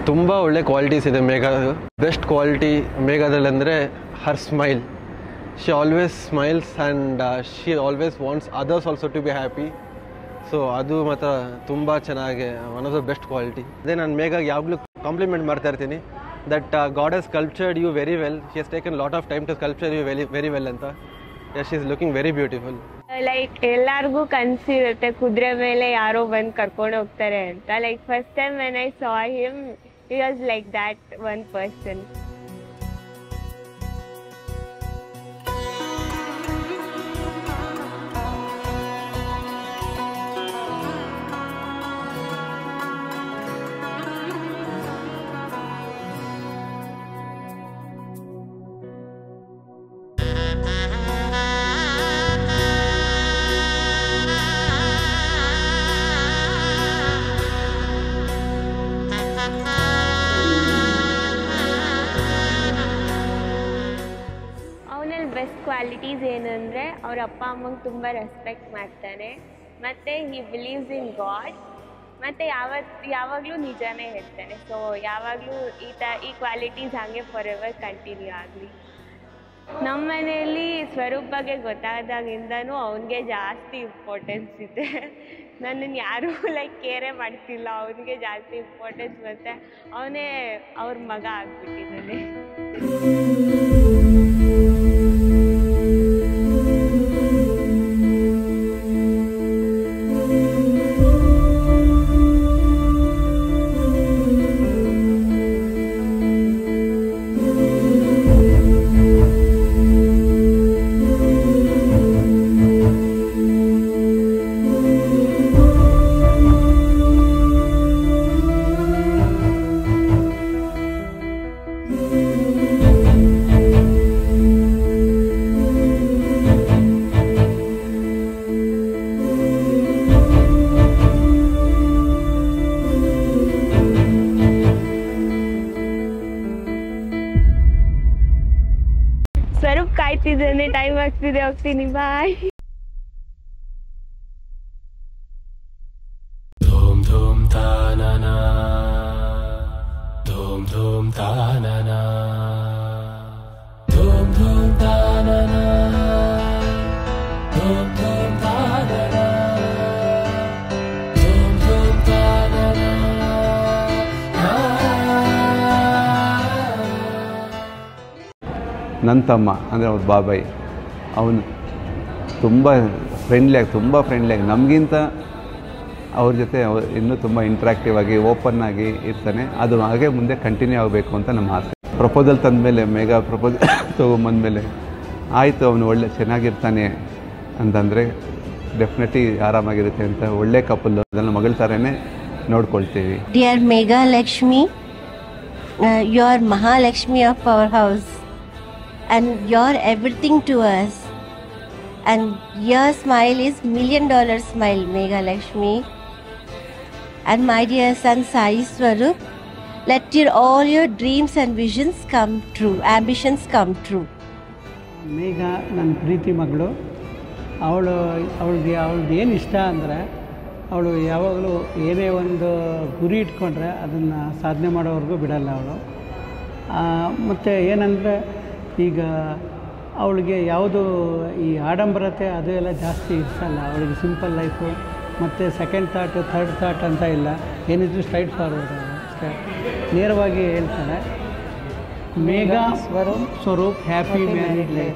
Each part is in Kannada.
ತುಂಬ ಒಳ್ಳೆ ಕ್ವಾಲಿಟೀಸ್ ಇದೆ ಮೇಘ ಬೆಸ್ಟ್ ಕ್ವಾಲಿಟಿ ಮೇಘದಲ್ಲಿ ಅಂದರೆ her smile she always smiles and she always wants others also to be happy so ಅದು ಮಾತ್ರ ತುಂಬ ಚೆನ್ನಾಗಿ one of the best quality ಅದೇ ನಾನು ಮೇಘಾಗ ಯಾವಾಗಲೂ ಕಾಂಪ್ಲಿಮೆಂಟ್ ಮಾಡ್ತಾ ಇರ್ತೀನಿ that god has cultured you very well she has taken lot of time to culture you very very well ಅಂತ yes is looking very beautiful like ಎಲ್ಲಾರ್ಗೂ ಕನ್ಸಿರುತ್ತೆ ಕುದುರೆ ಮೇಲೆ ಯಾರೋ ಬಂದು ಕರ್ಕೊಂಡು ಹೋಗ್ತಾರೆ ಅಂತ like first time when I saw him he was like that one person ಅವನಲ್ಲಿ ಬೆಸ್ಟ್ ಕ್ವಾಲಿಟೀಸ್ ಏನಂದರೆ ಅವ್ರ ಅಪ್ಪ ಅಮ್ಮಂಗೆ ತುಂಬ ರೆಸ್ಪೆಕ್ಟ್ ಮಾಡ್ತಾನೆ ಮತ್ತು ಹಿ ಬಿಲೀವ್ಸ್ ಇನ್ ಗಾಡ್ ಮತ್ತು ಯಾವತ್ತು ಯಾವಾಗಲೂ ನಿಜಾನೇ ಹೇಳ್ತಾನೆ ಸೊ ಯಾವಾಗಲೂ ಈ ತ ಈ ಕ್ವಾಲಿಟೀಸ್ ಹಾಗೆ ಫಾರ್ ಎವರ್ ಕಂಟಿನ್ಯೂ ಆಗಲಿ ನಮ್ಮ ಮನೆಯಲ್ಲಿ ಸ್ವರೂಪ್ ಬಗ್ಗೆ ಗೊತ್ತಾದಾಗಿಂದನೂ ಅವನಿಗೆ ಜಾಸ್ತಿ ಇಂಪಾರ್ಟೆನ್ಸ್ ಇದೆ ನನ್ನನ್ನು ಯಾರೂ ಲೈಕ್ ಕೇರೇ ಮಾಡ್ತಿಲ್ಲ ಅವನಿಗೆ ಜಾಸ್ತಿ ಇಂಪಾರ್ಟೆನ್ಸ್ ಮತ್ತು ಅವನೇ ಅವ್ರ ಮಗ ಆಗ್ಬಿಟ್ಟಿದ್ದಾನೆ ಸ್ವರೂಪ್ ಕಾಯ್ತಿದ್ದಾನೆ ಟೈಮ್ ಆಗ್ತಿದೆ ಹೋಗ್ತೀನಿ ಬಾಯ್ Dum dum ta na na. Dum dum ta na na. Dum dum ta na na. Dum dum ta na na. Dum dum ta na na. ನನ್ನ ತಮ್ಮ ಅಂದರೆ ಅವ್ರ ಬಾಬಾಯಿ ಅವನು ತುಂಬ ಫ್ರೆಂಡ್ಲಿಯಾಗಿ ತುಂಬ ಫ್ರೆಂಡ್ಲಿಯಾಗಿ ನಮಗಿಂತ ಅವ್ರ ಜೊತೆ ಅವ ಇನ್ನೂ ತುಂಬ ಇಂಟ್ರಾಕ್ಟಿವ್ ಆಗಿ ಓಪನ್ ಆಗಿ ಇರ್ತಾನೆ ಅದು ಹಾಗೆ ಮುಂದೆ ಕಂಟಿನ್ಯೂ ಆಗಬೇಕು ಅಂತ ನಮ್ಮ ಆಸೆ ಪ್ರಪೋಸಲ್ ತಂದಮೇಲೆ ಮೇಗಾ ಪ್ರಪೋಸಲ್ ತೊಗೊಂಬಂದಮೇಲೆ ಆಯಿತು ಅವನು ಒಳ್ಳೆ ಚೆನ್ನಾಗಿರ್ತಾನೆ ಅಂತಂದರೆ ಡೆಫಿನೆಟ್ಲಿ ಆರಾಮಾಗಿರುತ್ತೆ ಅಂತ ಒಳ್ಳೆ ಕಪಲ್ ಅದನ್ನು ಮಗಳ ಥರನೇ ನೋಡ್ಕೊಳ್ತೀವಿ Dear Mega Lakshmi, uh, you are Mahalakshmi of our house, and you're everything to us. And your smile is million dollar smile, Mega Lakshmi. And my dear son Sai Swarup, let your all your dreams and visions come true, ambitions come true. ಮೇಘ ನನ್ನ ಪ್ರೀತಿ ಮಗಳು ಅವಳು ಅವಳಿಗೆ ಅವಳದ್ದು ಏನು ಇಷ್ಟ ಅಂದರೆ ಅವಳು ಯಾವಾಗಲೂ ಏನೇ ಒಂದು ಗುರಿ ಇಟ್ಕೊಂಡ್ರೆ ಅದನ್ನು ಸಾಧನೆ ಮಾಡೋವರೆಗೂ ಬಿಡಲ್ಲ ಅವಳು ಮತ್ತು ಏನಂದರೆ ಈಗ ಅವಳಿಗೆ ಯಾವುದು ಈ ಆಡಂಬರತೆ ಅದು ಎಲ್ಲ ಜಾಸ್ತಿ ಇಷ್ಟಲ್ಲ ಅವಳಿಗೆ ಸಿಂಪಲ್ ಲೈಫು ಮತ್ತು ಸೆಕೆಂಡ್ ಥಾಟ್ ಥರ್ಡ್ ಥಾಟ್ ಅಂತ ಇಲ್ಲ ಏನಿದ್ರು ಸ್ಟ್ರೈಟ್ ಫಾರ್ವರ್ಡ್ ಅಷ್ಟೇ ನೇರವಾಗಿ ಹೇಳ್ತಾಳೆ Megha Swaroop Swaroop happy married life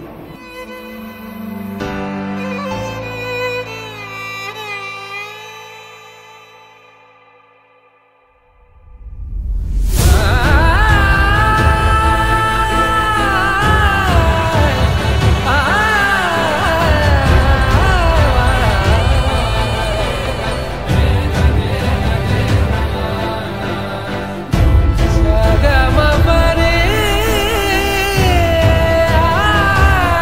Sagama pare.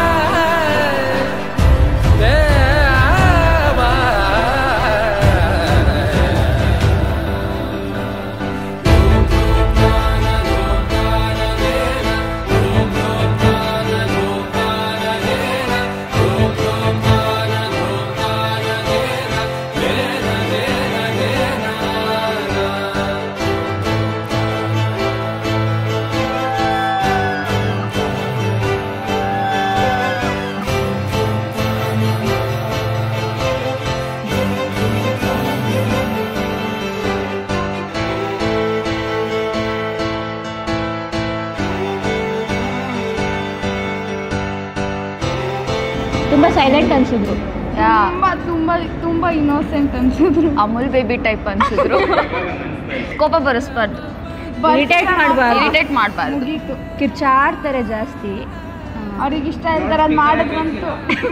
Silent ಅನ್ಸಿದ್ರು ತುಂಬ ತುಂಬ ತುಂಬ ಇನ್ನೋಸೆಂಟ್ ಅನ್ಸಿದ್ರು ಅಮೂಲ್ ಬೇಬಿ ಟೈಪ್ ಅನ್ಸಿದ್ರು ಕೋಪ ಬರೆಸ್ಬಾರ್ದು Irritate ಮಾಡ್ಬಾರ್ದು. ಇರಿಟೇಟ್ ಮಾಡಬಾರ್ದು ಮುಗೀತು ಕಿರ್ಚಾಡ್ತಾರೆ ಜಾಸ್ತಿ ಅವ್ರಿಗೆ ಇಷ್ಟ ಇರ್ತಾರೆ ಅದು ಮಾಡಿದ್ರಂತೂ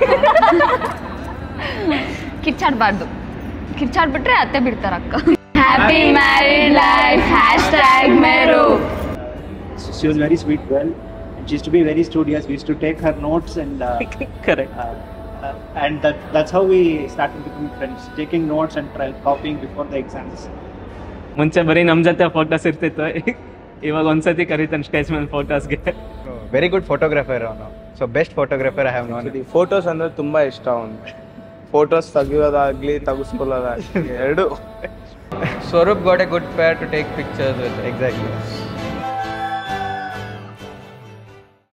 ಕಿರ್ಚಾಡ್ಬಾರ್ದು ಕಿರ್ಚಾಡ್ಬಿಟ್ರೆ ಅತ್ತೆ ಬಿಡ್ತಾರ ಅಕ್ಕ happy married life hashtag ಮೇರು she was very sweet girl and she used to be very studious we used to take her notes and uh, Correct. uh, uh, and that, that's how we started becoming friends taking notes and try, copying before the exams ಮುಂಚೆ ಬರೀ ನಮ್ಮ ಜೊತೆ ಫೋಟೋಸ್ ಇರ್ತಿತ್ತು ಇವಾಗ ಒಂದ್ಸತಿ ಕರೀತಾನೆ ಸ್ಟೇಜ್ ಮೇಲೆ ಫೋಟೋಸ್ಗೆ ವೆರಿ ಗುಡ್ ಫೋಟೋಗ್ರಾಫರ್ ಅವನು so best photographer I have known photos ಅಂದ್ರೆ ತುಂಬಾ ಇಷ್ಟ ಅವನು ಫೋಟೋಸ್ ತೆಗಿಯೋದಾಗ್ಲಿ ತೆಗಿಸ್ಕೊಳ್ಳೋದಾಗ್ಲಿ ಎರಡು Swaroop got a good pair to take pictures with exactly